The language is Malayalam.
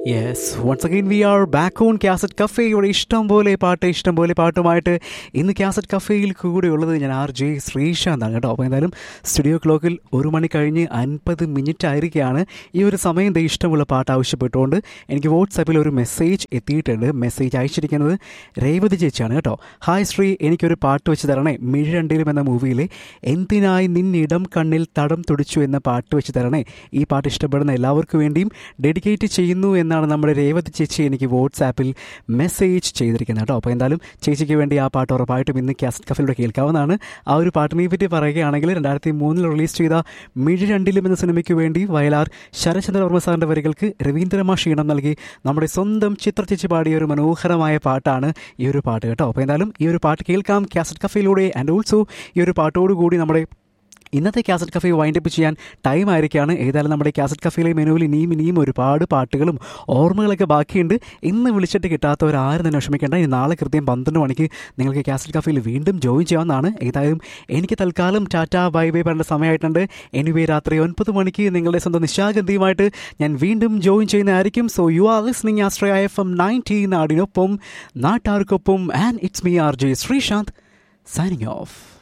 yes once again we are back on cassette കഫേയുടെ ഇഷ്ടം പോലെ പാട്ട് ഇഷ്ടം പോലെ പാട്ടുമായിട്ട് ഇന്ന് കാസറ്റ് കഫേയിൽ കൂടെ ഉള്ളത് ഞാൻ ആർ ജെ ശ്രീശാന്താണ് കേട്ടോ അപ്പോൾ എന്തായാലും സ്റ്റുഡിയോ ക്ലോക്കിൽ ഒരു മണി കഴിഞ്ഞ് അൻപത് മിനിറ്റ് ആയിരിക്കുകയാണ് ഈ ഒരു സമയം ദേ ഇഷ്ടമുള്ള പാട്ട് ആവശ്യപ്പെട്ടുകൊണ്ട് എനിക്ക് വാട്സാപ്പിൽ ഒരു മെസ്സേജ് എത്തിയിട്ടുണ്ട് മെസ്സേജ് അയച്ചിരിക്കുന്നത് രേവതി ചേച്ചിയാണ് കേട്ടോ ഹായ് ശ്രീ എനിക്കൊരു പാട്ട് വെച്ച് തരണേ മിഴി രണ്ടിലും എന്ന മൂവിയിലെ എന്തിനായി നിന്നിടം കണ്ണിൽ തടം തുടിച്ചു എന്ന പാട്ട് വെച്ച് തരണേ ഈ പാട്ട് ഇഷ്ടപ്പെടുന്ന എല്ലാവർക്കും വേണ്ടിയും ഡെഡിക്കേറ്റ് ചെയ്യുന്നു എന്നാണ് നമ്മുടെ രേവതി ചേച്ചി എനിക്ക് വാട്സാപ്പിൽ മെസ്സേജ് ചെയ്തിരിക്കുന്നത് കേട്ടോ അപ്പോൾ എന്തായാലും ചേച്ചിക്ക് വേണ്ടി ആ പാട്ട് ഉറപ്പായിട്ടും ഇന്ന് കാസറ്റ് കഫിലൂടെ കേൾക്കാവുന്നതാണ് ആ ഒരു പാട്ടിനെ പറ്റി പറയുകയാണെങ്കിൽ രണ്ടായിരത്തി മൂന്നിൽ റിലീസ് ചെയ്ത മിഴി രണ്ടിലും എന്ന സിനിമയ്ക്ക് വേണ്ടി വയലാർ ശരചന്ദ്ര വർമ്മ സാറിൻ്റെ വരികൾക്ക് രവീന്ദ്രമാഷ് ഈണം നൽകി നമ്മുടെ സ്വന്തം ചിത്ര ചേച്ചി പാടിയ ഒരു മനോഹരമായ പാട്ടാണ് ഈ ഒരു പാട്ട് കേട്ടോ അപ്പോൾ എന്തായാലും ഈ ഒരു പാട്ട് കേൾക്കാം കാസറ്റ് കഫയിലൂടെ ആൻഡ് ഓൾസോ ഈ ഒരു പാട്ടോടുകൂടി നമ്മുടെ ഇന്നത്തെ കാസറ്റ് കഫേ വൈൻഡപ്പ് ചെയ്യാൻ ടൈം ആയിരിക്കുകയാണ് ഏതായാലും നമ്മുടെ കാസറ്റ് കഫേയിലെ മെനുവിൽ ഇനിയും ഇനിയും ഒരുപാട് പാട്ടുകളും ഓർമ്മകളൊക്കെ ബാക്കിയുണ്ട് ഇന്ന് വിളിച്ചിട്ട് കിട്ടാത്തവരാരും തന്നെ വിഷമിക്കേണ്ട ഇനി നാളെ കൃത്യം പന്ത്രണ്ട് മണിക്ക് നിങ്ങൾക്ക് കാസറ്റ് കഫേയിൽ വീണ്ടും ജോയിൻ ചെയ്യാവുന്നതാണ് ഏതായാലും എനിക്ക് തൽക്കാലം ടാറ്റ ബൈ ബൈ പറയേണ്ട സമയമായിട്ടുണ്ട് എനിവേ രാത്രി ഒൻപത് മണിക്ക് നിങ്ങളുടെ സ്വന്തം നിശാഗന്ധിയുമായിട്ട് ഞാൻ വീണ്ടും ജോയിൻ ചെയ്യുന്നതായിരിക്കും so you are listening Ashraya F M ninety നാടിനൊപ്പം നാട്ടാർക്കൊപ്പം and it's me R J Sreesanth signing of